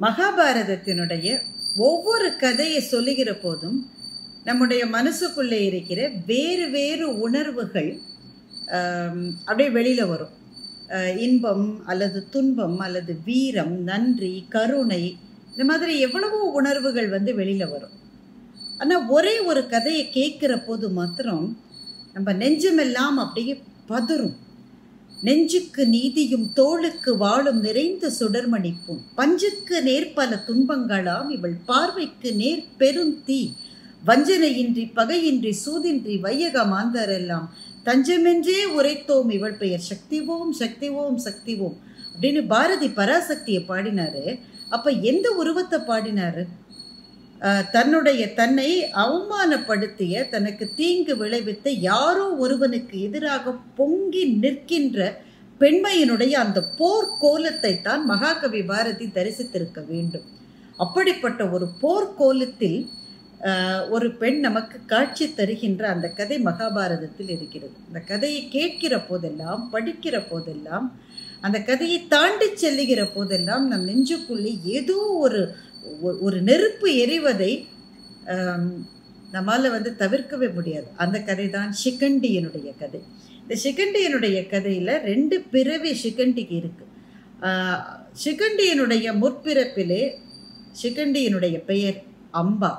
மகாபாரதத்தினுடைய ஒவ்வொரு கதையை சொல்லுகிற போதும் நம்முடைய மனசுக்குள்ளே இருக்கிற வேறு வேறு உணர்வுகள் ஆம், அப்படியே வெளியில் வரும் அஹ், இன்பம் அல்லது துன்பம் அல்லது வீரம் நன்றி கருணை இந்த மாதிரி எவ்வளவோ உணர்வுகள் வந்து வெளியில் வரும் ஆனால் ஒரே ஒரு கதையை கேட்குற போது மாத்திரம் நம்ம நெஞ்சமெல்லாம் அப்படியே பதறும் நெஞ்சுக்கு நீதியும் தோளுக்கு வாழும் நிறைந்த சுடர்மணிப்பும் பஞ்சுக்கு நேர்பல துன்பங்களாம் இவள் பார்வைக்கு நேர் பெருந்தீ வஞ்சனையின்றி பகையின்றி சூதின்றி வையக மாந்தரெல்லாம் தஞ்சமென்றே உரைத்தோம் இவள் பெயர் சக்திவோம் சக்திவோம் சக்திவோம் அப்படின்னு பாரதி பராசக்தியை பாடினாரு அப்ப எந்த உருவத்தை பாடினாரு ஆஹ் தன்னுடைய தன்னை அவமானப்படுத்திய தனக்கு தீங்கு விளைவித்த யாரோ ஒருவனுக்கு எதிராக பொங்கி நிற்கின்ற பெண்மையினுடைய அந்த போர்க்கோலத்தை தான் மகாகவி பாரதி தரிசித்திருக்க வேண்டும் அப்படிப்பட்ட ஒரு போர்க்கோலத்தில் ஆஹ், ஒரு பெண் நமக்கு காட்சி தருகின்ற அந்த கதை மகாபாரதத்தில் இருக்கிறது அந்த கதையை கேட்கிற போதெல்லாம் படிக்கிற போதெல்லாம் அந்த கதையை தாண்டி செல்லுகிற போதெல்லாம் நம் நெஞ்சுக்குள்ளே ஏதோ ஒரு ஒ- ஒரு நெருப்பு எரிவதை ஆம், நம்மால வந்து தவிர்க்கவே முடியாது அந்த கதை தான் சிகண்டியனுடைய கதை இந்த சிகண்டியனுடைய கதையில் ரெண்டு பிறவி சிகண்டிக்கு இருக்கு ஆஹ், சிகண்டியனுடைய முற்பிறப்பிலே சிகண்டியனுடைய பெயர் அம்பா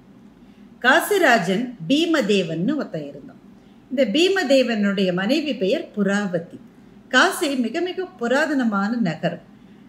காசிராஜன் பீமதேவன்னு ஒருத்தன் இருந்தான் இந்த பீமதேவனுடைய மனைவி பெயர் புறாவதி காசி மிக மிக புராதனமான நகரம்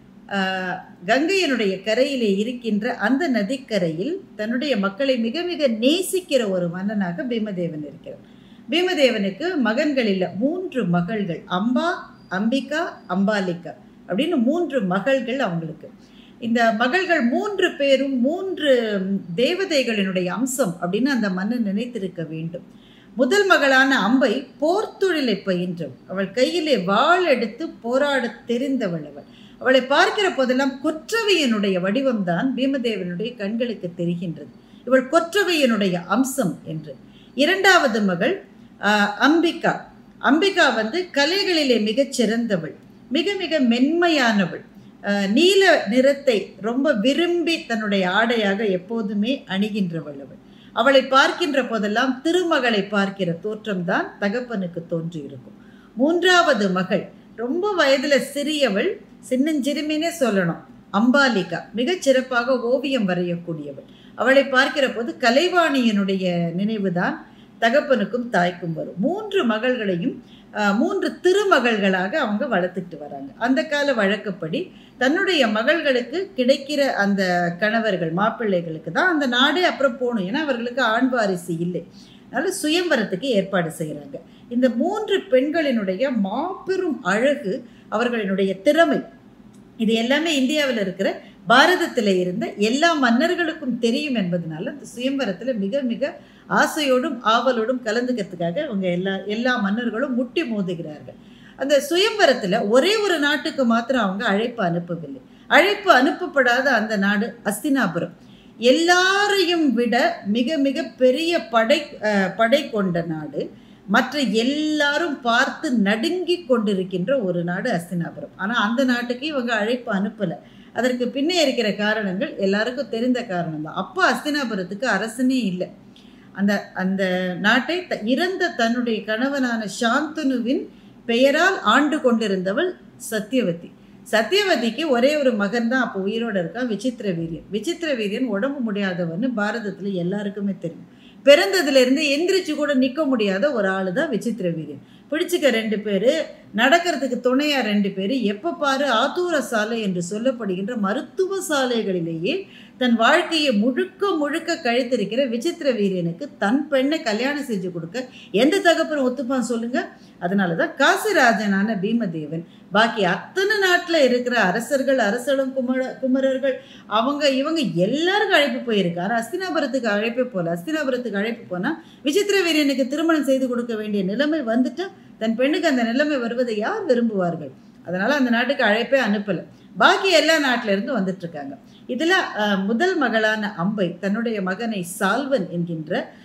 ஆஹ், கங்கையினுடைய கரையிலே இருக்கின்ற அந்த நதிக்கரையில் தன்னுடைய மக்களை மிக மிக நேசிக்கிற ஒரு மன்னனாக பீமதேவன் இருக்கிறார் பீமதேவனுக்கு மகன்கள் இல்லை மூன்று மகள்கள் அம்பா அம்பிகா அம்பாலிகா அப்படின்னு மூன்று மகள்கள் அவங்களுக்கு இந்த மகள்கள் மூன்று பேரும் மூன்று தேவதைகளினுடைய அம்சம் அப்படின்னு அந்த மன்னன் நினைத்திருக்க வேண்டும் முதல் மகளான அம்பை போர்த்தொழிலை பயின்றவள் அவள் கையிலே வாள் எடுத்து போராட தெரிந்தவள் அவள் அவளை பார்க்கிற போதெல்லாம் கொற்றவையனுடைய வடிவம்தான் பீமதேவனுடைய கண்களுக்கு தெரிகின்றது இவள் கொற்றவையனுடைய அம்சம் என்று இரண்டாவது மகள் ஆஹ், அம்பிகா அம்பிகா வந்து கலைகளிலே மிகச் சிறந்தவள் மிக மிக மென்மையானவள் ஆஹ், நீல நிறத்தை ரொம்ப விரும்பி தன்னுடைய ஆடையாக எப்போதுமே அணிகின்றவள் அவள் அவளை பார்க்கின்ற போதெல்லாம் திருமகளை பார்க்கிற தோற்றம்தான் தகப்பனுக்கு தோன்றியிருக்கும் மூன்றாவது மகள் ரொம்ப வயதுல சிறியவள் சின்னஞ்சிறுமினே சொல்லணும் அம்பாலிகா மிகச் சிறப்பாக ஓவியம் வரையக்கூடியவள் அவளை பார்க்கிற போது கலைவாணியனுடைய நினைவுதான் தகப்பனுக்கும் தாய்க்கும் வரும் மூன்று மகள்களையும் ஆஹ், மூன்று திருமகள்களாக அவங்க வளர்த்துட்டு வராங்க அந்த கால வழக்கப்படி தன்னுடைய மகள்களுக்கு கிடைக்கிற அந்த கணவர்கள் மாப்பிள்ளைகளுக்கு தான் அந்த நாடே அப்புறம் போகணும் ஏன்னா அவர்களுக்கு ஆண் வாரிசு இல்லை அதனால சுயம்பரத்துக்கு ஏற்பாடு செய்கிறாங்க இந்த மூன்று பெண்களினுடைய மாபெரும் அழகு அவர்களினுடைய திறமை இது எல்லாமே இந்தியாவில் இருக்கிற பாரதத்தில் இருந்த எல்லா மன்னர்களுக்கும் தெரியும் என்பதனால இந்த சுயம்பரத்தில் மிக மிக ஆசையோடும் ஆவலோடும் கலந்துக்கிறதுக்காக அவங்க எல்லா எல்லா மன்னர்களும் முட்டி மோதுகிறார்கள் அந்த சுயம்பரத்தில் ஒரே ஒரு நாட்டுக்கு மாத்திரம் அவங்க அழைப்பு அனுப்பவில்லை அழைப்பு அனுப்பப்படாத அந்த நாடு அஸ்தினாபுரம் எல்லாரையும் விட மிக மிக பெரிய படை அஹ், படை கொண்ட நாடு மற்ற எல்லாரும் பார்த்து நடுங்கி கொண்டிருக்கின்ற ஒரு நாடு அஸ்தினாபுரம் ஆனால் அந்த நாட்டுக்கு இவங்க அழைப்பு அனுப்பலை அதற்கு பின்னே இருக்கிற காரணங்கள் எல்லாருக்கும் தெரிந்த காரணம் தான் அப்போ அஸ்தினாபுரத்துக்கு அரசனே இல்லை அந்த அந்த நாட்டை த- இறந்த தன்னுடைய கணவனான சாந்தனுவின் பெயரால் ஆண்டு கொண்டிருந்தவள் சத்தியவதி சத்தியவதிக்கு ஒரே ஒரு மகன் தான் அப்போ உயிரோட இருக்கான் விசித்திர வீரியன் விசித்திர வீரியன் உடம்பு முடியாதவன்னு பாரதத்தில் எல்லாருக்குமே தெரியும் பிறந்ததுல இருந்து எந்திரிச்சு கூட நிற்க முடியாத ஒரு ஆளு தான் விசித்திர வீரியன் பிடிச்சிக்க ரெண்டு பேர் நடக்கிறதுக்கு துணையா ரெண்டு பேர் எப்போ பாரு ஆத்தூர சாலை என்று சொல்லப்படுகின்ற மருத்துவ சாலைகளிலேயே தன் வாழ்க்கையை முழுக்க முழுக்க கழித்திருக்கிற விசித்திர வீரியனுக்கு தன் பெண்ணை கல்யாணம் செஞ்சு கொடுக்க எந்த தகப்பனும் ஒத்துப்பான் சொல்லுங்க அதனால தான் காசிராஜனான பீமதேவன் பாக்கி அத்தனை நாட்டில் இருக்கிற அரசர்கள் அரசலும் குமர குமரர்கள் அவங்க இவங்க எல்லாருக்கும் அழைப்பு போயிருக்கு ஆனால் அஸ்தினாபுரத்துக்கு அழைப்பே போகல அஸ்தினாபுரத்துக்கு அழைப்பு போனால் விசித்திர வீரியனுக்கு திருமணம் செய்து கொடுக்க வேண்டிய நிலைமை வந்துட்டா தன் பெண்ணுக்கு அந்த நிலைமை வருவதை யார் விரும்புவார்கள் அதனால அந்த நாட்டுக்கு அழைப்பே அனுப்பலை பாக்கி எல்லா நாட்டில இருந்து வந்துட்டு இருக்காங்க இதுல அஹ், முதல் மகளான அம்பை தன்னுடைய மகனை சால்வன் என்கின்ற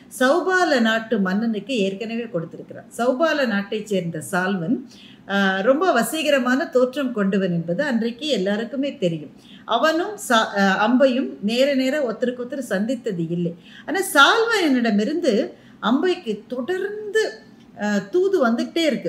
சௌபால நாட்டு மன்னனுக்கு ஏற்கனவே கொடுத்திருக்கிறார் சௌபால நாட்டைச் சேர்ந்த சால்வன் ஆஹ், ரொம்ப வசீகரமான தோற்றம் கொண்டவன் என்பது அன்றைக்கு எல்லாருக்குமே தெரியும் அவனும் சா ஆஹ், அம்பையும் நேர நேர ஒருத்தருக்கு ஒருத்தர் சந்தித்தது இல்லை ஆனால் சால்வனிடமிருந்து அம்பைக்கு தொடர்ந்து ஆஹ், தூது வந்துகிட்டே இருக்கு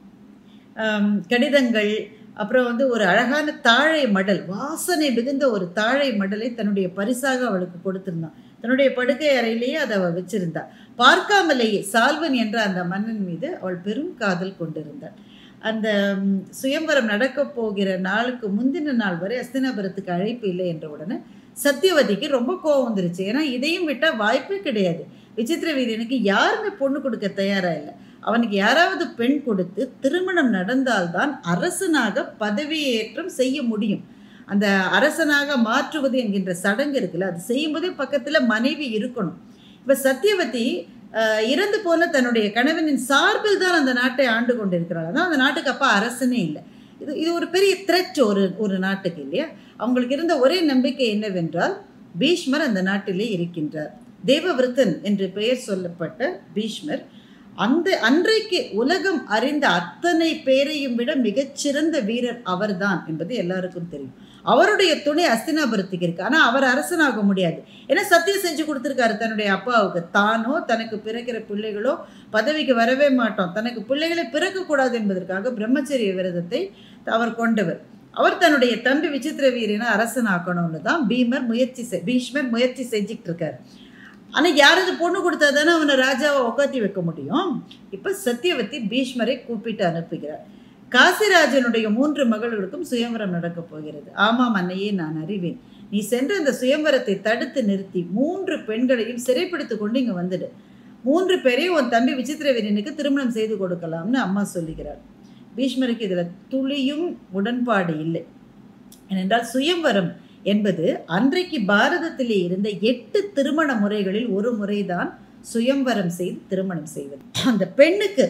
ஆம், கடிதங்கள் அப்புறம் வந்து ஒரு அழகான தாழை மடல் வாசனை மிகுந்த ஒரு தாழை மடலை தன்னுடைய பரிசாக அவளுக்கு கொடுத்திருந்தான் தன்னுடைய படுக்கை அறையிலேயே அதை அவள் வச்சிருந்தா பார்க்காமலேயே சால்வன் என்ற அந்த மன்னன் மீது அவள் பெரும் காதல் கொண்டிருந்தாள் அந்த ம், சுயம்வரம் நடக்கப் போகிற நாளுக்கு முந்தின நாள் வரை அஸ்தினாபுரத்துக்கு அழைப்பு இல்லை என்ற உடனே சத்தியவதிக்கு ரொம்ப கோவம் வந்துருச்சு ஏன்னா இதையும் விட்டால் வாய்ப்பே கிடையாது விசித்திர வீரனுக்கு யாருமே பொண்ணு கொடுக்க தயாரா இல்லை அவனுக்கு யாராவது பெண் கொடுத்து திருமணம் நடந்தால்தான் அரசனாக பதவியேற்றம் செய்ய முடியும் அந்த அரசனாக மாற்றுவது என்கின்ற சடங்கு இருக்குல்ல அது செய்யும்போதே பக்கத்தில் மனைவி இருக்கணும் இப்போ சத்தியவதி ஆஹ், இறந்து போன தன்னுடைய கணவனின் சார்பில் தான் அந்த நாட்டை ஆண்டு கொண்டிருக்கிறாள் அதான் அந்த நாட்டுக்கு அப்பா அரசனே இல்லை இது இது ஒரு பெரிய த்ரெட் ஒரு ஒரு நாட்டுக்கு இல்லையா அவங்களுக்கு இருந்த ஒரே நம்பிக்கை என்னவென்றால் பீஷ்மர் அந்த நாட்டிலே இருக்கின்றார் தேவவிருத்தன் என்று பெயர் சொல்லப்பட்ட பீஷ்மர் அந்த அன்றைக்கு உலகம் அறிந்த அத்தனை பேரையும் விட மிகச்சிறந்த வீரர் அவர்தான் என்பது எல்லாருக்கும் தெரியும் அவருடைய துணை அஸ்தினாபுரத்துக்கு இருக்கு ஆனால் அவர் அரசனாக முடியாது ஏன்னா சத்தியம் செஞ்சு கொடுத்துருக்காரு தன்னுடைய அப்பாவுக்கு தானோ தனக்கு பிறக்கிற பிள்ளைகளோ பதவிக்கு வரவே மாட்டோம் தனக்கு பிள்ளைகளை பிறக்கக்கூடாது என்பதற்காக பிரம்மச்சரிய விரதத்தை அவர் கொண்டவர் அவர் தன்னுடைய தம்பி விசித்திர வீரனை அரசனாக்கணும்னு தான் பீமர் முயற்சி செய் பீஷ்மர் முயற்சி செஞ்சுட்டு இருக்காரு ஆனால் யாராவது பொண்ணு கொடுத்தா தானே அவனை ராஜாவை உட்காத்தி வைக்க முடியும் இப்போ சத்தியவதி பீஷ்மரை கூப்பிட்டு அனுப்புகிறார் காசிராஜனுடைய மூன்று மகள்களுக்கும் சுயம்வரம் நடக்கப் போகிறது ஆமாம் அன்னையே நான் அறிவேன் நீ சென்று அந்த சுயம்வரத்தை தடுத்து நிறுத்தி மூன்று பெண்களையும் சிறைப்பிடித்து கொண்டு இங்கே வந்துடு மூன்று பேரையும் உன் தம்பி விசித்திர வீரனுக்கு திருமணம் செய்து கொடுக்கலாம்னு அம்மா சொல்லுகிறார் பீஷ்மருக்கு இதில் துளியும் உடன்பாடு இல்லை ஏனென்றால் சுயம்வரம் என்பது அன்றைக்கு பாரதத்திலே இருந்த எட்டு திருமண முறைகளில் ஒரு முறைதான் சுயம்வரம் செய்து திருமணம் செய்வது அந்த பெண்ணுக்கு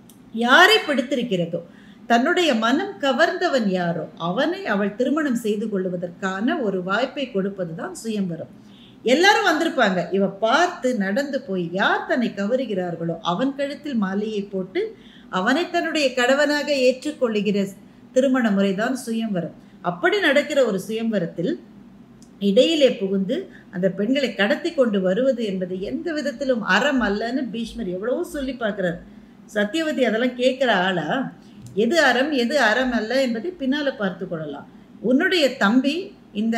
யாரை பிடித்திருக்கிறதோ தன்னுடைய மனம் கவர்ந்தவன் யாரோ அவனை அவள் திருமணம் செய்து கொள்வதற்கான ஒரு வாய்ப்பை கொடுப்பதுதான் சுயம்வரம் எல்லாரும் வந்திருப்பாங்க இவ பார்த்து நடந்து போய் யார் தன்னை கவருகிறார்களோ அவன் கழுத்தில் மாலையை போட்டு அவனை தன்னுடைய கணவனாக ஏற்றுக்கொள்ளுகிற திருமண முறைதான் சுயம்வரம் அப்படி நடக்கிற ஒரு சுயம்வரத்தில் இடையிலே புகுந்து அந்த பெண்களை கடத்தி கொண்டு வருவது என்பது எந்த விதத்திலும் அறம் அல்லன்னு பீஷ்மர் எவ்வளவோ சொல்லி பார்க்குறார் சத்தியவதி அதெல்லாம் கேட்குற ஆளா எது அறம் எது அறம் அல்ல என்பதை பின்னால் பார்த்து கொள்ளலாம் உன்னுடைய தம்பி இந்த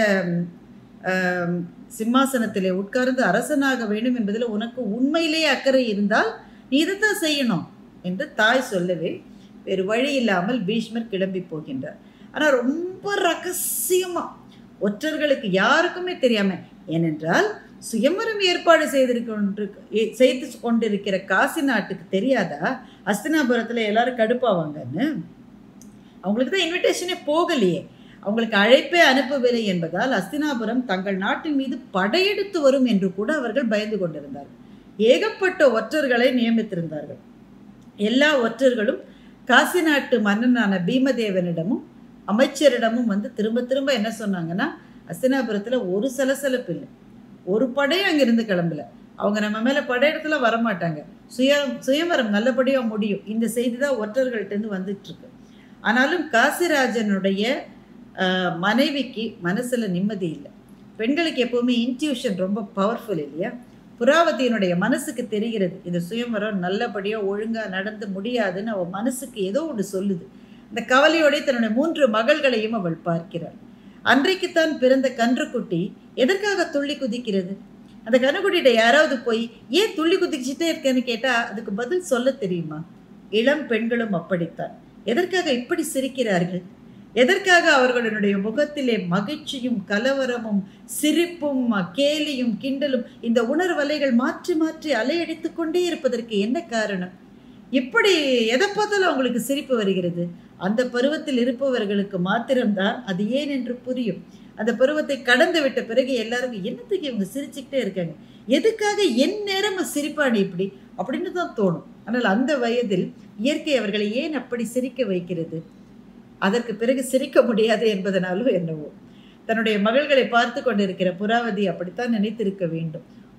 ஆம், சிம்மாசனத்திலே உட்கார்ந்து அரசனாக வேண்டும் என்பதில் உனக்கு உண்மையிலேயே அக்கறை இருந்தால் நீ இதைத்தான் செய்யணும் என்று தாய் சொல்லவே வேறு வழி இல்லாமல் பீஷ்மர் கிளம்பி போகின்றார் ஆனால் ரொம்ப ரகசியமா ஒற்றர்களுக்கு யாருக்குமே தெரியாம ஏனென்றால் சுயம்பரம் ஏற்பாடு செய்திருக்க செய்து கொண்டிருக்கிற காசி நாட்டுக்கு தெரியாதா அஸ்தினாபுரத்தில் எல்லாரும் கடுப்பாவாங்கன்னு அவங்களுக்கு தான் இன்விடேஷனே போகலையே அவங்களுக்கு அழைப்பே அனுப்பவில்லை என்பதால் அஸ்தினாபுரம் தங்கள் நாட்டின் மீது படையெடுத்து வரும் என்று கூட அவர்கள் பயந்து கொண்டிருந்தார்கள் ஏகப்பட்ட ஒற்றர்களை நியமித்திருந்தார்கள் எல்லா ஒற்றர்களும் காசி நாட்டு மன்னனான பீமதேவனிடமும் அமைச்சரிடமும் வந்து திரும்ப திரும்ப என்ன சொன்னாங்கன்னா அஸ்தினாபுரத்தில் ஒரு சலசலப்பு இல்லை ஒரு படையும் அங்கிருந்து கிளம்பல அவங்க நம்ம மேலே படையெடுத்துல வரமாட்டாங்க சுய சுயமரம் நல்லபடியாக முடியும் இந்த செய்தி தான் ஒற்றர்கள்ட்டேருந்து வந்துட்டுருக்கு ஆனாலும் காசிராஜனுடைய ஆஹ், மனைவிக்கு மனசில் நிம்மதி இல்லை பெண்களுக்கு எப்போவுமே இன்ட்யூஷன் ரொம்ப பவர்ஃபுல் இல்லையா புறாவதியினுடைய மனசுக்கு தெரிகிறது இந்த சுயம்பரம் நல்லபடியாக ஒழுங்காக நடந்து முடியாதுன்னு அவள் மனசுக்கு ஏதோ ஒன்று சொல்லுது இந்த கவலையோட தன்னுடைய மூன்று மகள்களையும் அவள் பார்க்கிறாள் அன்றைக்குத்தான் பிறந்த கன்றுக்குட்டி எதற்காக துள்ளி குதிக்கிறது அந்த கன்றுக்குட்டிகிட்ட யாராவது போய் ஏன் துள்ளி குதிச்சுட்டே இருக்கேன்னு கேட்டால் அதுக்கு பதில் சொல்ல தெரியுமா இளம் பெண்களும் அப்படித்தான் எதற்காக இப்படி சிரிக்கிறார்கள் எதற்காக அவர்களுடைய முகத்திலே மகிழ்ச்சியும் கலவரமும் சிரிப்பும் கேலியும் கிண்டலும் இந்த உணர்வலைகள் மாற்றி மாற்றி அலையடித்து கொண்டே இருப்பதற்கு என்ன காரணம் இப்படி எதை பார்த்தாலும் அவங்களுக்கு சிரிப்பு வருகிறது அந்த பருவத்தில் இருப்பவர்களுக்கு மாத்திரம்தான் அது ஏன் என்று புரியும் அந்த பருவத்தை கடந்து விட்ட பிறகு எல்லாருக்கும் என்னத்துக்கு இவங்க சிரிச்சுக்கிட்டே இருக்காங்க எதுக்காக என் நேரமும் சிரிப்பாடி இப்படி அப்படின்னு தான் தோணும் ஆனால் அந்த வயதில் இயற்கை அவர்களை ஏன் அப்படி சிரிக்க வைக்கிறது அதற்கு பிறகு சிரிக்க முடியாது என்பதனாலும் என்னவோ தன்னுடைய மகள்களை பார்த்து கொண்டிருக்கிற புறாவதி அப்படித்தான் நினைத்திருக்க வேண்டும்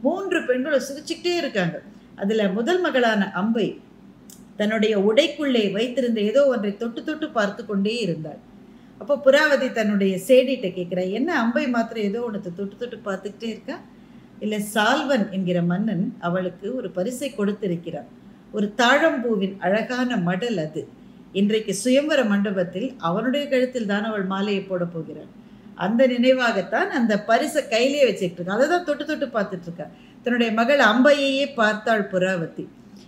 மூன்று பெண்களும் சிரிச்சுக்கிட்டே இருக்காங்க அதில் முதல் மகளான அம்பை தன்னுடைய உடைக்குள்ளே வைத்திருந்த ஏதோ ஒன்றை தொட்டு தொட்டு பார்த்து கொண்டே இருந்தாள் அப்போ புறாவதி தன்னுடைய சேடிட்ட கேட்குறா என்ன அம்பை மாத்திரம் ஏதோ ஒன்று தொட்டு தொட்டு பார்த்துக்கிட்டே இருக்கா இல்லை சால்வன் என்கிற மன்னன் அவளுக்கு ஒரு பரிசை கொடுத்திருக்கிறான் ஒரு தாழம்பூவின் அழகான மடல் அது இன்றைக்கு சுயம்பர மண்டபத்தில் அவனுடைய கழுத்தில் தான் அவள் மாலையை போட போகிறாள் அந்த நினைவாகத்தான் அந்த பரிசை கையிலே வச்சுக்கிட்டு இருக்கா அதை தான் தொட்டு தொட்டு பார்த்துட்டு இருக்கா தன்னுடைய மகள் அம்பையையே பார்த்தாள் புறாவதி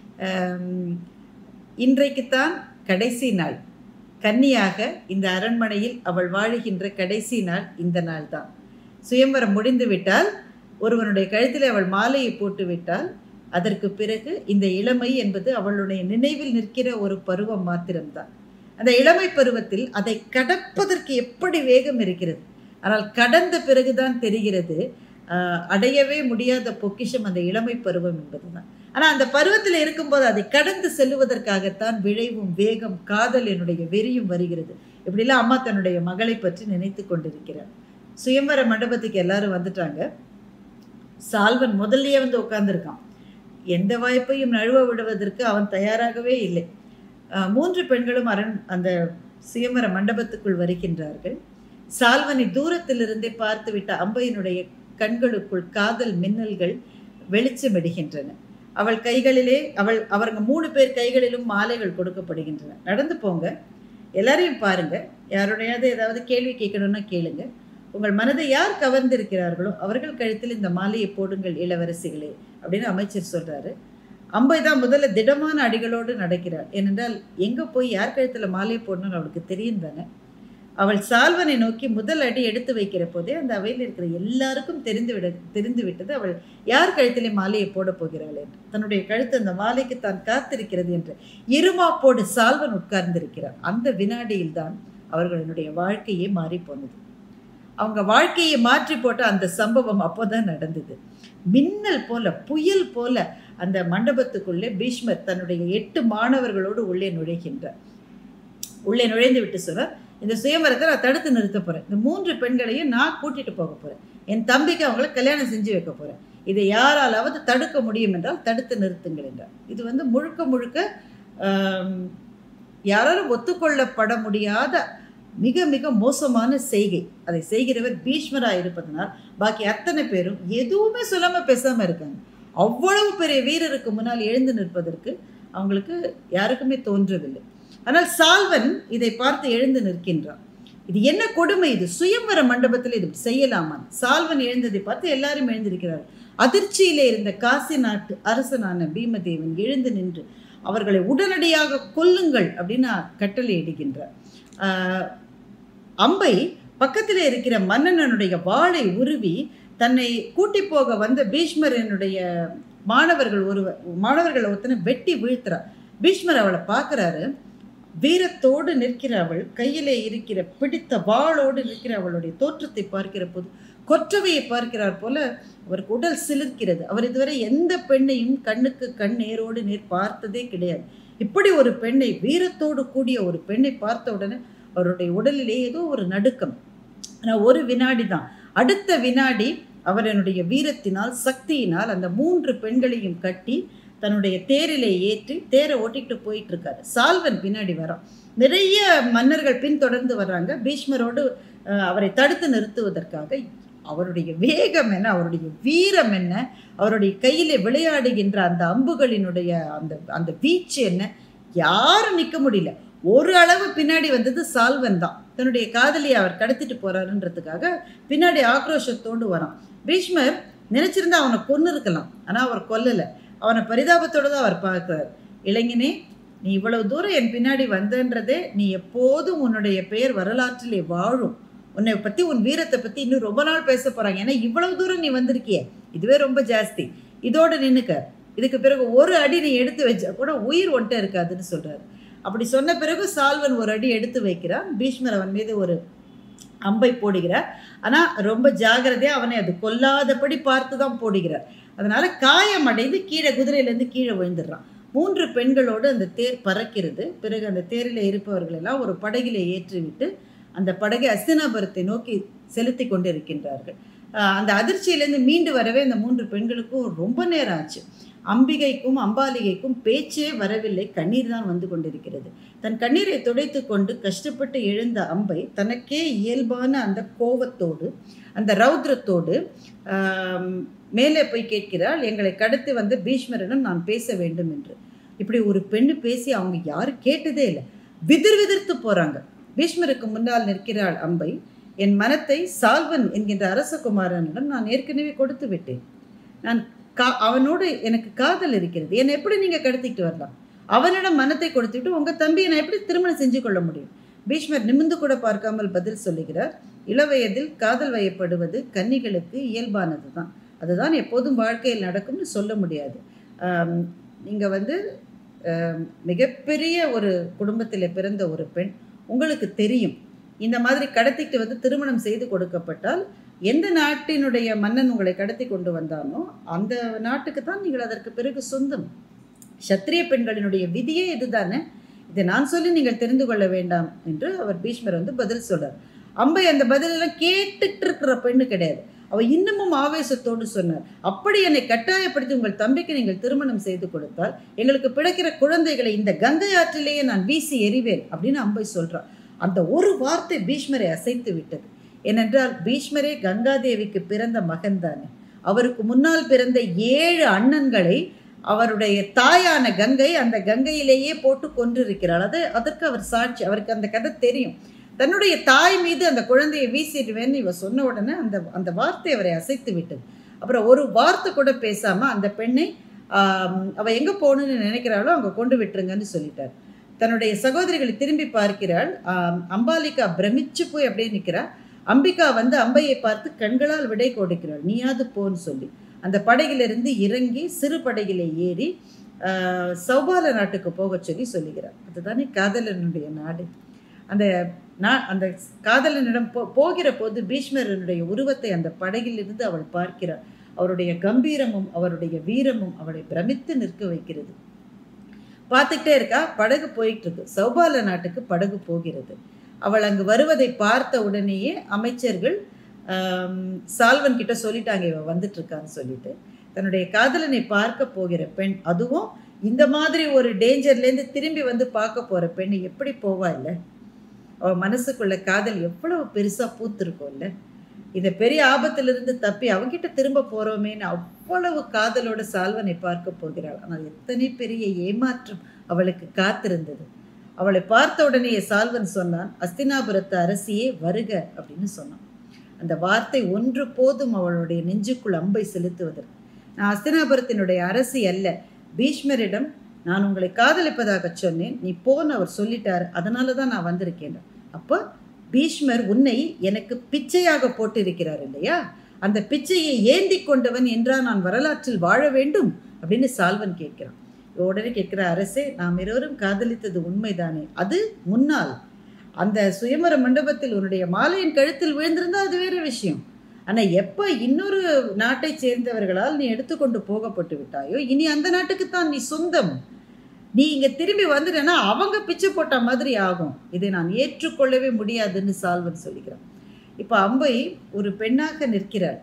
இன்றைக்குத்தான் கடைசி நாள் கன்னியாக இந்த அரண்மனையில் அவள் வாழுகின்ற கடைசி நாள் இந்த நாள் தான் சுயம்பரம் முடிந்து விட்டால் ஒருவனுடைய கழுத்தில் அவள் மாலையை போட்டு விட்டால் அதற்கு பிறகு இந்த இளமை என்பது அவளுடைய நினைவில் நிற்கிற ஒரு பருவம் மாத்திரம்தான் அந்த இளமை பருவத்தில் அதை கடப்பதற்கு எப்படி வேகம் இருக்கிறது ஆனால் கடந்த பிறகுதான் தெரிகிறது அடையவே முடியாத பொக்கிஷம் அந்த இளமை பருவம் என்பதுதான் ஆனால் அந்த பருவத்தில் இருக்கும்போது அதை கடந்து செல்லுவதற்காகத்தான் விளைவும் வேகம் காதல் என்னுடைய வெறியும் வருகிறது இப்படிலாம் அம்மா தன்னுடைய மகளை பற்றி நினைத்து கொண்டிருக்கிறார் சுயம்பர மண்டபத்துக்கு எல்லாரும் வந்துட்டாங்க சால்வன் முதல்லயே வந்து உட்கார்ந்துருக்கான் எந்த வாய்ப்பையும் நழுவ விடுவதற்கு அவன் தயாராகவே இல்லை மூன்று பெண்களும் அரண் அந்த சுயம்பர மண்டபத்துக்குள் வருகின்றார்கள் சால்வனை தூரத்திலிருந்தே பார்த்துவிட்ட அம்பையினுடைய கண்களுக்குள் காதல் மின்னல்கள் வெளிச்சமிடுகின்றன அவள் கைகளிலே அவள் அவருங்க மூணு பேர் கைகளிலும் மாலைகள் கொடுக்கப்படுகின்றன நடந்து போங்க எல்லாரையும் பாருங்க யாருடையாவது ஏதாவது கேள்வி கேட்கணும்னா கேளுங்க உங்கள் மனதை யார் கவர்ந்திருக்கிறார்களோ அவர்கள் கழுத்தில் இந்த மாலையை போடுங்கள் இளவரசிகளே அப்படின்னு அமைச்சர் சொல்றாரு அம்பை தான் முதல்ல திடமான அடிகளோடு நடக்கிறாள் ஏனென்றால் எங்கே போய் யார் கழுத்தில் மாலையை போடணும்னு அவளுக்கு தெரியும் தானே அவள் சால்வனை நோக்கி முதல் அடி எடுத்து வைக்கிற போதே அந்த அவையில் இருக்கிற எல்லாருக்கும் தெரிந்து விட தெரிந்து விட்டது அவள் யார் கழுத்திலே மாலையை போட போகிறாள் என்று தன்னுடைய கழுத்து அந்த மாலைக்கு தான் காத்திருக்கிறது என்று இருமாப்போடு சால்வன் உட்கார்ந்திருக்கிறார் அந்த வினாடியில் தான் அவர்களுடைய வாழ்க்கையே மாறி போனது அவங்க வாழ்க்கையை மாற்றி போட்ட அந்த சம்பவம் அப்போதான் நடந்தது மின்னல் போல புயல் போல அந்த மண்டபத்துக்குள்ளே பீஷ்மர் தன்னுடைய எட்டு மாணவர்களோடு உள்ளே நுழைகின்றார் உள்ளே நுழைந்து விட்டு சொல்றார் இந்த சுயமரத்தை நான் தடுத்து நிறுத்த போகிறேன் இந்த மூன்று பெண்களையும் நான் கூட்டிகிட்டு போக போகிறேன் என் தம்பிக்கு அவங்கள கல்யாணம் செஞ்சு வைக்க போகிறேன் இதை யாராலாவது தடுக்க முடியும் என்றால் தடுத்து நிறுத்துங்கள் என்றார் இது வந்து முழுக்க முழுக்க யாராலும் ஒத்துக்கொள்ளப்பட முடியாத மிக மிக மோசமான செய்கை அதை செய்கிறவர் பீஷ்மராக இருப்பதனால் பாக்கி அத்தனை பேரும் எதுவுமே சொல்லாமல் பேசாமல் இருக்காங்க அவ்வளவு பெரிய வீரருக்கு முன்னால் எழுந்து நிற்பதற்கு அவங்களுக்கு யாருக்குமே தோன்றவில்லை ஆனால் சால்வன் இதை பார்த்து எழுந்து நிற்கின்றான் இது என்ன கொடுமை இது சுயம்பர மண்டபத்தில் இது செய்யலாமா சால்வன் எழுந்ததை பார்த்து எல்லாரும் எழுந்திருக்கிறார்கள் அதிர்ச்சியிலே இருந்த காசி நாட்டு அரசனான பீமதேவன் எழுந்து நின்று அவர்களை உடனடியாக கொல்லுங்கள் அப்படின்னு கட்டளை இடுகின்றார் அம்பை பக்கத்தில் இருக்கிற மன்னனனுடைய வாளை உருவி தன்னை கூட்டி போக வந்த பீஷ்மரனுடைய மாணவர்கள் ஒருவர் மாணவர்கள் ஒருத்தனை வெட்டி வீழ்த்துறார் பீஷ்மர் அவளை பார்க்குறாரு வீரத்தோடு நிற்கிற அவள் கையிலே இருக்கிற பிடித்த வாளோடு நிற்கிற அவளுடைய தோற்றத்தை பார்க்கிற போது கொற்றவையை பார்க்கிறார் போல அவருக்கு உடல் சிலிர்க்கிறது அவர் இதுவரை எந்த பெண்ணையும் கண்ணுக்கு கண் நேரோடு நேர் பார்த்ததே கிடையாது இப்படி ஒரு பெண்ணை வீரத்தோடு கூடிய ஒரு பெண்ணை பார்த்த உடனே அவருடைய உடலிலே ஏதோ ஒரு நடுக்கம் ஆனால் ஒரு வினாடி தான் அடுத்த வினாடி அவர் என்னுடைய வீரத்தினால் சக்தியினால் அந்த மூன்று பெண்களையும் கட்டி தன்னுடைய தேரிலே ஏற்றி தேரை ஓட்டிட்டு போயிட்டு இருக்காரு சால்வன் பின்னாடி வரான் நிறைய மன்னர்கள் பின்தொடர்ந்து வர்றாங்க பீஷ்மரோடு அவரை தடுத்து நிறுத்துவதற்காக அவருடைய வேகம் என்ன அவருடைய வீரம் என்ன அவருடைய கையிலே விளையாடுகின்ற அந்த அம்புகளினுடைய அந்த அந்த வீச்சு என்ன யாரும் நிற்க முடியல ஒரு அளவு பின்னாடி வந்தது சால்வன் தான் தன்னுடைய காதலியை அவர் கடத்திட்டு போறாருன்றதுக்காக பின்னாடி ஆக்ரோஷத்தோடு வரான் பீஷ்மர் நினைச்சிருந்தா அவனை கொன்று இருக்கலாம் ஆனால் அவர் கொல்லலை அவனை பரிதாபத்தோடு தான் அவர் பார்க்கிறார் இளைஞனே நீ இவ்வளவு தூரம் என் பின்னாடி வந்தன்றதே நீ எப்போதும் உன்னுடைய பெயர் வரலாற்றிலே வாழும் உன்னை பற்றி உன் வீரத்தை பற்றி இன்னும் ரொம்ப நாள் பேச போகிறாங்க ஏன்னா இவ்வளவு தூரம் நீ வந்திருக்கிய இதுவே ரொம்ப ஜாஸ்தி இதோடு நின்றுக்க இதுக்கு பிறகு ஒரு அடி நீ எடுத்து வச்சா கூட உயிர் ஒன்ட்ட இருக்காதுன்னு சொல்கிறாரு அப்படி சொன்ன பிறகு சால்வன் ஒரு அடி எடுத்து வைக்கிறான் பீஷ்மர் அவன் மீது ஒரு அம்பை போடுகிறார் ஆனால் ரொம்ப ஜாகிரதையாக அவனை அது கொல்லாதபடி பார்த்து தான் போடுகிறார் அதனால் காயம் அடைந்து கீழே குதிரையிலேருந்து கீழே விழுந்துடுறான் மூன்று பெண்களோடு அந்த தேர் பறக்கிறது பிறகு அந்த தேரில் இருப்பவர்கள் எல்லாம் ஒரு படகிலே ஏற்றிவிட்டு அந்த படகை அஸ்தினாபுரத்தை நோக்கி செலுத்தி கொண்டிருக்கின்றார்கள் ஆஹ் அந்த அதிர்ச்சியிலேருந்து மீண்டு வரவே அந்த மூன்று பெண்களுக்கும் ரொம்ப நேரம் ஆச்சு அம்பிகைக்கும் அம்பாலிகைக்கும் பேச்சே வரவில்லை கண்ணீர் தான் வந்து கொண்டிருக்கிறது தன் கண்ணீரை துடைத்து கொண்டு கஷ்டப்பட்டு எழுந்த அம்பை தனக்கே இயல்பான அந்த கோவத்தோடு அந்த ரௌத்ரத்தோடு ஆம், மேலே போய் கேட்கிறாள் எங்களை கடத்தி வந்த பீஷ்மரிடம் நான் பேச வேண்டும் என்று இப்படி ஒரு பெண்ணு பேசி அவங்க யாரும் கேட்டதே இல்லை விதிர் விதிர்த்து போறாங்க பீஷ்மருக்கு முன்னால் நிற்கிறாள் அம்பை என் மனத்தை சால்வன் என்கின்ற அரசகுமாரனிடம் நான் ஏற்கனவே கொடுத்து விட்டேன் நான் கா அவனோடு எனக்கு காதல் இருக்கிறது என்னை எப்படி நீங்கள் கடத்திட்டு வரலாம் அவனிடம் மனத்தை கொடுத்துட்டு உங்கள் தம்பியை நான் எப்படி திருமணம் செஞ்சு கொள்ள முடியும் பீஷ்மர் நிமிந்து கூட பார்க்காமல் பதில் சொல்லுகிறார் இளவயதில் காதல் வயப்படுவது கன்னிகளுக்கு இயல்பானது தான் அதுதான் எப்போதும் வாழ்க்கையில் நடக்கும்னு சொல்ல முடியாது நீங்கள் வந்து ஆம், மிகப்பெரிய ஒரு குடும்பத்தில் பிறந்த ஒரு பெண் உங்களுக்கு தெரியும் இந்த மாதிரி கடத்திட்டு வந்து திருமணம் செய்து கொடுக்கப்பட்டால் எந்த நாட்டினுடைய மன்னன் உங்களை கடத்தி கொண்டு வந்தானோ அந்த நாட்டுக்கு தான் நீங்கள் அதற்கு பிறகு சொந்தம் சத்திரிய பெண்களினுடைய விதியே இதுதானே இதை நான் சொல்லி நீங்கள் தெரிந்து கொள்ள வேண்டாம் என்று அவர் பீஷ்மர் வந்து பதில் சொல்றார் அம்பை அந்த பதிலெல்லாம் கேட்டுட்டு இருக்கிற பெண்ணு கிடையாது அவ இன்னமும் ஆவேசத்தோடு சொன்னார் அப்படி என்னை கட்டாயப்படுத்தி உங்கள் தம்பிக்கு நீங்கள் திருமணம் செய்து கொடுத்தால் எங்களுக்கு பிழைக்கிற குழந்தைகளை இந்த கங்கை ஆற்றிலேயே நான் வீசி எறிவேன் அப்படின்னு அம்பை சொல்றார் அந்த ஒரு வார்த்தை பீஷ்மரை அசைத்து விட்டது ஏனென்றால் பீஷ்மரே கங்காதேவிக்கு பிறந்த மகன் தானே அவருக்கு முன்னால் பிறந்த ஏழு அண்ணன்களை அவருடைய தாயான கங்கை அந்த கங்கையிலேயே போட்டு கொன்றிருக்கிறாள் அது அதற்கு அவர் சாட்சி அவருக்கு அந்த கதை தெரியும் தன்னுடைய தாய் மீது அந்த குழந்தையை வீசிடுவேன்னு இவ சொன்ன உடனே அந்த அந்த வார்த்தை அவரை அசைத்து விட்டது அப்புறம் ஒரு வார்த்தை கூட பேசாம அந்த பெண்ணை ஆம், அவ எங்க போகணும்னு நினைக்கிறாளோ அங்க கொண்டு விட்டுருங்கன்னு சொல்லிட்டார் தன்னுடைய சகோதரிகளை திரும்பி பார்க்கிறாள் ஆம், அம்பாலிகா பிரமிச்சு போய் அப்படியே நிற்கிறா அம்பிகா வந்து அம்பையை பார்த்து கண்களால் விடை கொடுக்கிறாள் நீயாது போன்னு சொல்லி அந்த படகிலிருந்து இறங்கி சிறு படகிலே ஏறி ஆஹ், சௌபால நாட்டுக்கு போகச் சொல்லி சொல்லுகிறார் அதுதானே காதலனுடைய நாடு அந்த நான் அந்த காதலனிடம் போ போகிற போது பீஷ்மரனுடைய உருவத்தை அந்த படகிலிருந்து அவள் பார்க்கிறாள் அவருடைய கம்பீரமும் அவருடைய வீரமும் அவளை பிரமித்து நிற்க வைக்கிறது பார்த்துக்கிட்டே இருக்கா படகு போயிட்டு இருக்கு சௌபால நாட்டுக்கு படகு போகிறது அவள் அங்கு வருவதை பார்த்த உடனேயே அமைச்சர்கள் ஆம், சால்வன் கிட்ட சொல்லிட்டாங்க இவ வந்துட்டு இருக்கான்னு சொல்லிட்டு தன்னுடைய காதலனை பார்க்க போகிற பெண் அதுவும் இந்த மாதிரி ஒரு டேஞ்சர்லேருந்து திரும்பி வந்து பார்க்க போற பெண் எப்படி போவா இல்லை அவ மனசுக்குள்ள காதல் எவ்வளவு பெருசா பூத்திருக்கும்ல இந்த பெரிய ஆபத்திலிருந்து தப்பி அவங்கிட்ட திரும்ப போறோமேன்னு அவ்வளவு காதலோட சால்வனை பார்க்க போகிறாள் ஆனால் எத்தனை பெரிய ஏமாற்றம் அவளுக்கு காத்திருந்தது அவளை பார்த்த உடனே சால்வன் சொன்னான் அஸ்தினாபுரத்து அரசியே வருக அப்படின்னு சொன்னான் அந்த வார்த்தை ஒன்று போதும் அவளுடைய நெஞ்சுக்குள் அம்பை செலுத்துவதற்கு நான் அஸ்தினாபுரத்தினுடைய அரசி அல்ல பீஷ்மரிடம் நான் உங்களை காதலிப்பதாக சொன்னேன் நீ போன்னு அவர் சொல்லிட்டார் அதனால தான் நான் வந்திருக்கேன் அப்போ பீஷ்மர் உன்னை எனக்கு பிச்சையாக போட்டிருக்கிறார் இல்லையா அந்த பிச்சையை ஏந்தி கொண்டவன் என்றா நான் வரலாற்றில் வாழ வேண்டும் அப்படின்னு சால்வன் கேட்கிறான் உடனே கேட்கிற அரசே நாம் இருவரும் காதலித்தது உண்மைதானே அது முன்னால் அந்த சுயமர மண்டபத்தில் உன்னுடைய மாலையின் கழுத்தில் விழுந்திருந்தா அது வேற விஷயம் ஆனா எப்ப இன்னொரு நாட்டை சேர்ந்தவர்களால் நீ எடுத்துக்கொண்டு போகப்பட்டு விட்டாயோ இனி அந்த நாட்டுக்கு தான் நீ சொந்தம் நீ இங்க திரும்பி வந்துட்டேன்னா அவங்க பிச்சை போட்ட மாதிரி ஆகும் இதை நான் ஏற்றுக்கொள்ளவே முடியாதுன்னு சால்வன் சொல்லுகிறான் இப்போ அம்பை ஒரு பெண்ணாக நிற்கிறாள்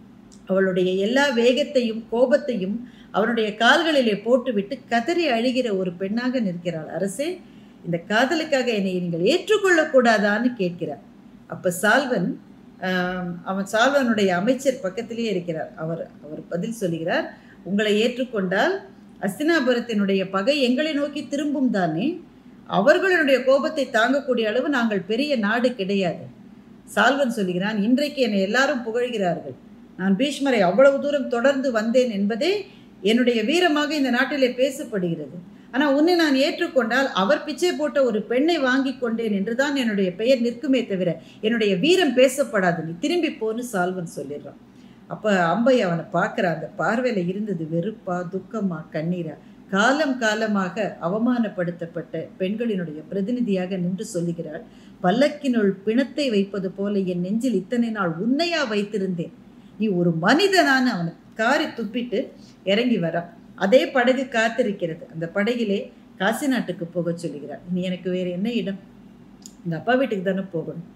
அவளுடைய எல்லா வேகத்தையும் கோபத்தையும் அவனுடைய கால்களிலே போட்டுவிட்டு கதறி அழுகிற ஒரு பெண்ணாக நிற்கிறாள் அரசே இந்த காதலுக்காக என்னை நீங்கள் ஏற்றுக்கொள்ளக்கூடாதான்னு கேட்கிறார் அப்ப சால்வன் ஆம், அவன் சால்வனுடைய அமைச்சர் பக்கத்திலேயே இருக்கிறார் அவர் அவர் பதில் சொல்லுகிறார் உங்களை ஏற்றுக்கொண்டால் அஸ்தினாபுரத்தினுடைய பகை எங்களை நோக்கி திரும்பும் தானே அவர்களுடைய கோபத்தை தாங்கக்கூடிய அளவு நாங்கள் பெரிய நாடு கிடையாது சால்வன் சொல்லுகிறான் இன்றைக்கு என்னை எல்லாரும் புகழ்கிறார்கள் நான் பீஷ்மரை அவ்வளவு தூரம் தொடர்ந்து வந்தேன் என்பதே என்னுடைய வீரமாக இந்த நாட்டிலே பேசப்படுகிறது ஆனால் உன்னை நான் ஏற்றுக்கொண்டால் அவர் பிச்சை போட்ட ஒரு பெண்ணை வாங்கி கொண்டேன் என்றுதான் என்னுடைய பெயர் நிற்குமே தவிர என்னுடைய வீரம் பேசப்படாது நீ திரும்பி போன்னு சால்வன் சொல்லிடுறான் அப்போ அம்பை அவனை பார்க்குற அந்த பார்வையில் இருந்தது வெறுப்பா துக்கமா கண்ணீரா காலம் காலமாக அவமானப்படுத்தப்பட்ட பெண்களினுடைய பிரதிநிதியாக நின்று சொல்லுகிறாள் பல்லக்கினுள் பிணத்தை வைப்பது போல என் நெஞ்சில் இத்தனை நாள் உன்னையா வைத்திருந்தேன் நீ ஒரு மனிதனான அவனை காரி துப்பிட்டு இறங்கி வரான் அதே படகு காத்திருக்கிறது அந்த படகிலே காசி நாட்டுக்கு போக சொல்லுகிறார் நீ எனக்கு வேறு என்ன இடம் எங்கள் அப்பா வீட்டுக்கு தானே போகணும்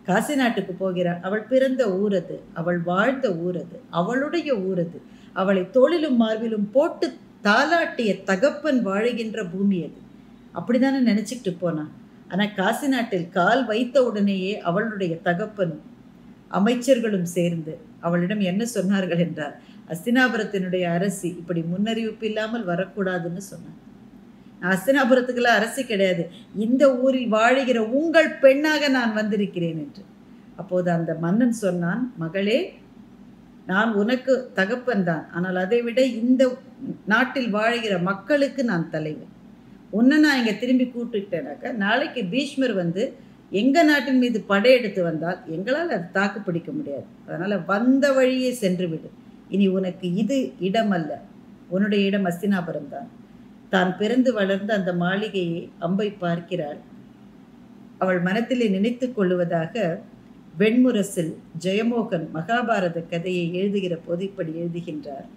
காசி நாட்டுக்கு போகிறாள் அவள் பிறந்த ஊரது அவள் வாழ்ந்த ஊரது அவளுடைய ஊரது அவளை தோளிலும் மார்பிலும் போட்டு தாலாட்டிய தகப்பன் வாழுகின்ற பூமி அது அப்படிதானே நினச்சிக்கிட்டு போனான் ஆனால் காசி நாட்டில் கால் வைத்த உடனேயே அவளுடைய தகப்பனும் அமைச்சர்களும் சேர்ந்து அவளிடம் என்ன சொன்னார்கள் என்றால் அஸ்தினாபுரத்தினுடைய அரசி இப்படி முன்னறிவிப்பு இல்லாமல் வரக்கூடாதுன்னு சொன்னார் நான் அஸ்தினாபுரத்துக்கெல்லாம் அரசி கிடையாது இந்த ஊரில் வாழுகிற உங்கள் பெண்ணாக நான் வந்திருக்கிறேன் என்று அப்போது அந்த மன்னன் சொன்னான் மகளே நான் உனக்கு தகப்பன் தான் ஆனால் அதை விட இந்த நாட்டில் வாழுகிற மக்களுக்கு நான் தலைவன் உன்னை நான் இங்கே திரும்பி கூப்பிட்டுக்கிட்டேனாக்கா நாளைக்கு பீஷ்மர் வந்து எங்கள் நாட்டின் மீது படையெடுத்து வந்தால் எங்களால் அது தாக்கு பிடிக்க முடியாது அதனால் வந்த வழியே சென்று விடு இனி உனக்கு இது இடம் அல்ல உன்னுடைய இடம் அஸ்தினாபுரம் தான் தான் பிறந்து வளர்ந்த அந்த மாளிகையை அம்பை பார்க்கிறாள் அவள் மனத்திலே நினைத்து கொள்ளுவதாக வெண்முரசில் ஜெயமோகன் மகாபாரத கதையை எழுதுகிற போது இப்படி எழுதுகின்றார்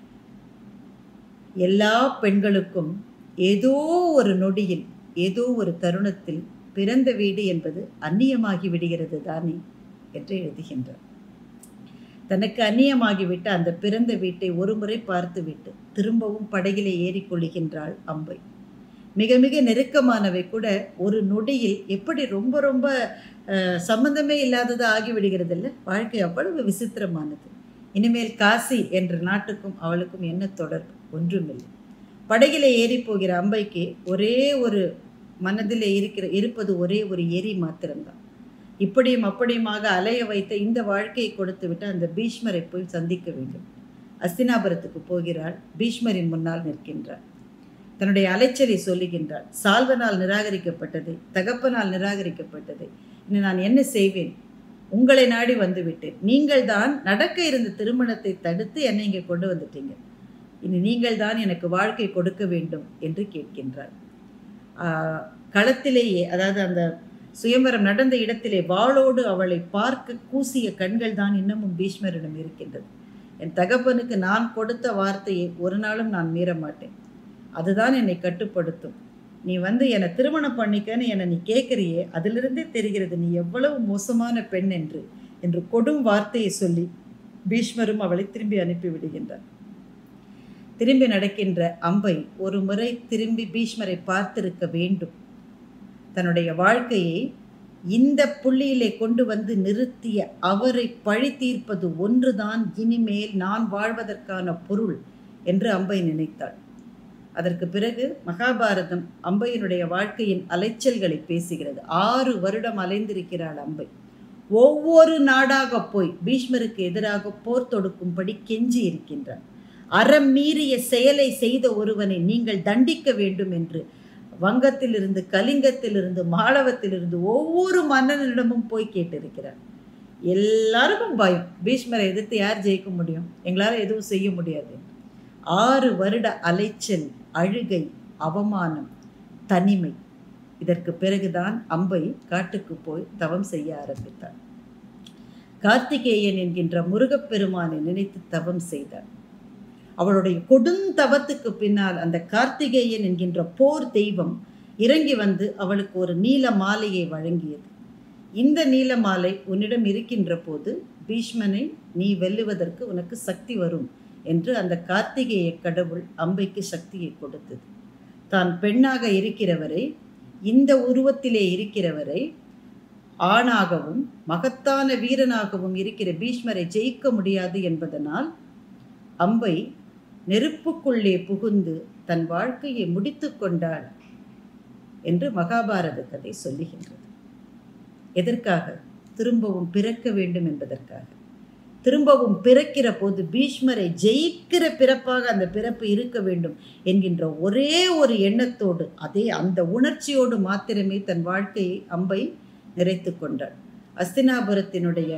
எல்லா பெண்களுக்கும் ஏதோ ஒரு நொடியில் ஏதோ ஒரு தருணத்தில் பிறந்த வீடு என்பது அந்நியமாகி விடுகிறது தானே என்று எழுதுகின்றார் தனக்கு அந்நியமாகிவிட்ட அந்த பிறந்த வீட்டை ஒரு முறை பார்த்துவிட்டு திரும்பவும் படகிலே ஏறிக்கொள்ளுகின்றாள் அம்பை மிக மிக நெருக்கமானவை கூட ஒரு நொடியில் எப்படி ரொம்ப ரொம்ப சம்பந்தமே இல்லாதது ஆகிவிடுகிறது இல்லை வாழ்க்கை அவ்வளவு விசித்திரமானது இனிமேல் காசி என்ற நாட்டுக்கும் அவளுக்கும் என்ன தொடர்பு ஒன்றுமில்லை படகிலே ஏறி போகிற அம்பைக்கு ஒரே ஒரு மனதிலே இருக்கிற இருப்பது ஒரே ஒரு எரி மாத்திரம்தான் இப்படியும் அப்படியுமாக அலைய வைத்த இந்த வாழ்க்கையை கொடுத்து விட்டு அந்த பீஷ்மரை போய் சந்திக்க வேண்டும் அஸ்தினாபுரத்துக்கு போகிறாள் பீஷ்மரின் முன்னால் நிற்கின்றாள் தன்னுடைய அலைச்சலை சொல்லுகின்றாள் சால்வனால் நிராகரிக்கப்பட்டது தகப்பனால் நிராகரிக்கப்பட்டது இனி நான் என்ன செய்வேன் உங்களை நாடி வந்து விட்டேன் நீங்கள் தான் நடக்க இருந்த திருமணத்தை தடுத்து என்னை இங்கே கொண்டு வந்துட்டீங்க இனி நீங்கள் தான் எனக்கு வாழ்க்கை கொடுக்க வேண்டும் என்று கேட்கின்றார் களத்திலேயே அதாவது அந்த சுயம்பரம் நடந்த இடத்திலே வாளோடு அவளை பார்க்க கூசிய கண்கள் தான் இன்னமும் பீஷ்மரிடம் இருக்கின்றது என் தகப்பனுக்கு நான் கொடுத்த வார்த்தையை ஒரு நாளும் நான் மீற மாட்டேன் அதுதான் என்னை கட்டுப்படுத்தும் நீ வந்து என்னை திருமணம் பண்ணிக்கன்னு என்னை நீ கேட்குறியே அதிலிருந்தே தெரிகிறது நீ எவ்வளவு மோசமான பெண் என்று என்று கொடும் வார்த்தையை சொல்லி பீஷ்மரும் அவளை திரும்பி அனுப்பி விடுகின்றார் திரும்பி நடக்கின்ற அம்பை ஒரு முறை திரும்பி பீஷ்மரை பார்த்திருக்க வேண்டும் தன்னுடைய வாழ்க்கையை இந்த புள்ளியிலே கொண்டு வந்து நிறுத்திய அவரை பழி தீர்ப்பது ஒன்றுதான் இனிமேல் நான் வாழ்வதற்கான பொருள் என்று அம்பை நினைத்தாள் அதற்கு பிறகு மகாபாரதம் அம்பையினுடைய வாழ்க்கையின் அலைச்சல்களை பேசுகிறது ஆறு வருடம் அலைந்திருக்கிறாள் அம்பை ஒவ்வொரு நாடாக போய் பீஷ்மருக்கு எதிராக போர் தொடுக்கும்படி கெஞ்சி இருக்கின்றார் அறம் மீறிய செயலை செய்த ஒருவனை நீங்கள் தண்டிக்க வேண்டும் என்று வங்கத்திலிருந்து கலிங்கத்திலிருந்து மாளவத்திலிருந்து ஒவ்வொரு மன்னனிடமும் போய் கேட்டிருக்கிறார் எல்லாருக்கும் பயம் பீஷ்மரை எதிர்த்து யார் ஜெயிக்க முடியும் எங்களால் எதுவும் செய்ய முடியாது ஆறு வருட அலைச்சல் அழுகை அவமானம் தனிமை இதற்கு பிறகுதான் அம்பை காட்டுக்கு போய் தவம் செய்ய ஆரம்பித்தார் கார்த்திகேயன் என்கின்ற முருகப்பெருமானை நினைத்து தவம் செய்தார் அவளுடைய கொடுந்தவத்துக்கு பின்னால் அந்த கார்த்திகேயன் என்கின்ற போர் தெய்வம் இறங்கி வந்து அவளுக்கு ஒரு நீல மாலையை வழங்கியது இந்த நீல மாலை உன்னிடம் இருக்கின்ற போது பீஷ்மனை நீ வெல்லுவதற்கு உனக்கு சக்தி வரும் என்று அந்த கார்த்திகேய கடவுள் அம்பைக்கு சக்தியை கொடுத்தது தான் பெண்ணாக இருக்கிறவரை இந்த உருவத்திலே இருக்கிறவரை ஆணாகவும் மகத்தான வீரனாகவும் இருக்கிற பீஷ்மரை ஜெயிக்க முடியாது என்பதனால் அம்பை நெருப்புக்குள்ளே புகுந்து தன் வாழ்க்கையை முடித்து கொண்டாள் என்று மகாபாரத கதை சொல்லுகின்றது எதற்காக திரும்பவும் பிறக்க வேண்டும் என்பதற்காக திரும்பவும் பிறக்கிற போது பீஷ்மரை ஜெயிக்கிற பிறப்பாக அந்த பிறப்பு இருக்க வேண்டும் என்கின்ற ஒரே ஒரு எண்ணத்தோடு அதே அந்த உணர்ச்சியோடு மாத்திரமே தன் வாழ்க்கையை அம்பை நிறைத்து கொண்டாள் அஸ்தினாபுரத்தினுடைய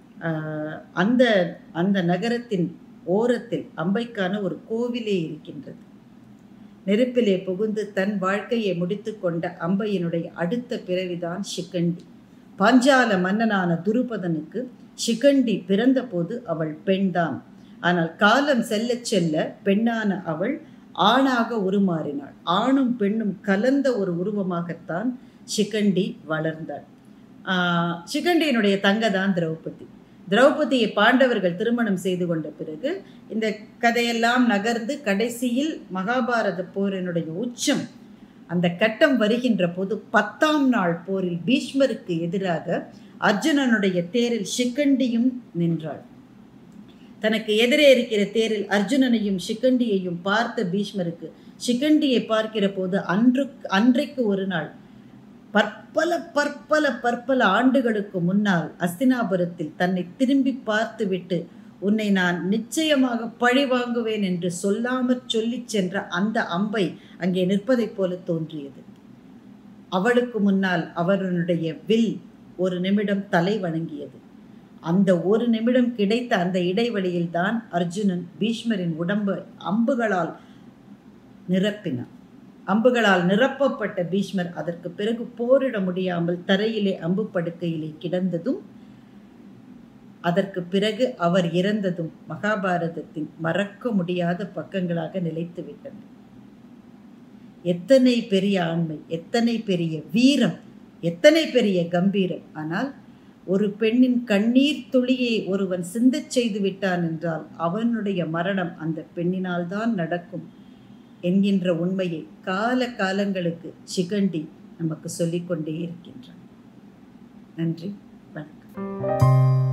அந்த அந்த நகரத்தின் ஓரத்தில் அம்பைக்கான ஒரு கோவிலே இருக்கின்றது நெருப்பிலே புகுந்து தன் வாழ்க்கையை முடித்து கொண்ட அம்பையினுடைய அடுத்த பிறவிதான் சிக்கண்டி பாஞ்சால மன்னனான துருபதனுக்கு சிகண்டி பிறந்தபோது அவள் பெண்தான் ஆனால் காலம் செல்ல செல்ல பெண்ணான அவள் ஆணாக உருமாறினாள் ஆணும் பெண்ணும் கலந்த ஒரு உருவமாகத்தான் சிகண்டி வளர்ந்தாள் ஆஹ், சிகண்டியினுடைய தங்க தான் திரௌபதி திரௌபதியை பாண்டவர்கள் திருமணம் செய்து கொண்ட பிறகு இந்த கதையெல்லாம் நகர்ந்து கடைசியில் மகாபாரத போரினுடைய உச்சம் அந்த கட்டம் வருகின்ற போது பத்தாம் நாள் போரில் பீஷ்மருக்கு எதிராக அர்ஜுனனுடைய தேரில் சிக்கண்டியும் நின்றாள் தனக்கு எதிரே இருக்கிற தேரில் அர்ஜுனனையும் சிக்கண்டியையும் பார்த்த பீஷ்மருக்கு சிக்கண்டியை பார்க்கிற போது அன்று அன்றைக்கு ஒரு நாள் பற்பல பற்பல பற்பல ஆண்டுகளுக்கு முன்னால் அஸ்தினாபுரத்தில் தன்னை திரும்பி பார்த்துவிட்டு உன்னை நான் நிச்சயமாக பழி வாங்குவேன் என்று சொல்லாமற் சொல்லிச் சென்ற அந்த அம்பை அங்கே நிற்பதைப் போல தோன்றியது அவளுக்கு முன்னால் அவருடைய வில் ஒரு நிமிடம் தலை வணங்கியது அந்த ஒரு நிமிடம் கிடைத்த அந்த இடைவெளியில் தான் அர்ஜுனன் பீஷ்மரின் உடம்பை அம்புகளால் நிரப்பினான் அம்புகளால் நிரப்பப்பட்ட பீஷ்மர் அதற்கு பிறகு போரிட முடியாமல் தரையிலே அம்பு படுக்கையிலே கிடந்ததும் அதற்கு பிறகு அவர் இறந்ததும் மகாபாரதத்தின் மறக்க முடியாத பக்கங்களாக நிலைத்து விட்டன எத்தனை பெரிய ஆண்மை எத்தனை பெரிய வீரம் எத்தனை பெரிய கம்பீரம் ஆனால் ஒரு பெண்ணின் கண்ணீர் துளியை ஒருவன் சிந்தச் செய்து விட்டான் என்றால் அவனுடைய மரணம் அந்த பெண்ணினால் தான் நடக்கும் என்கின்ற உண்மையை கால காலங்களுக்கு சிகண்டி நமக்கு சொல்லிக்கொண்டே இருக்கின்றான் நன்றி வணக்கம்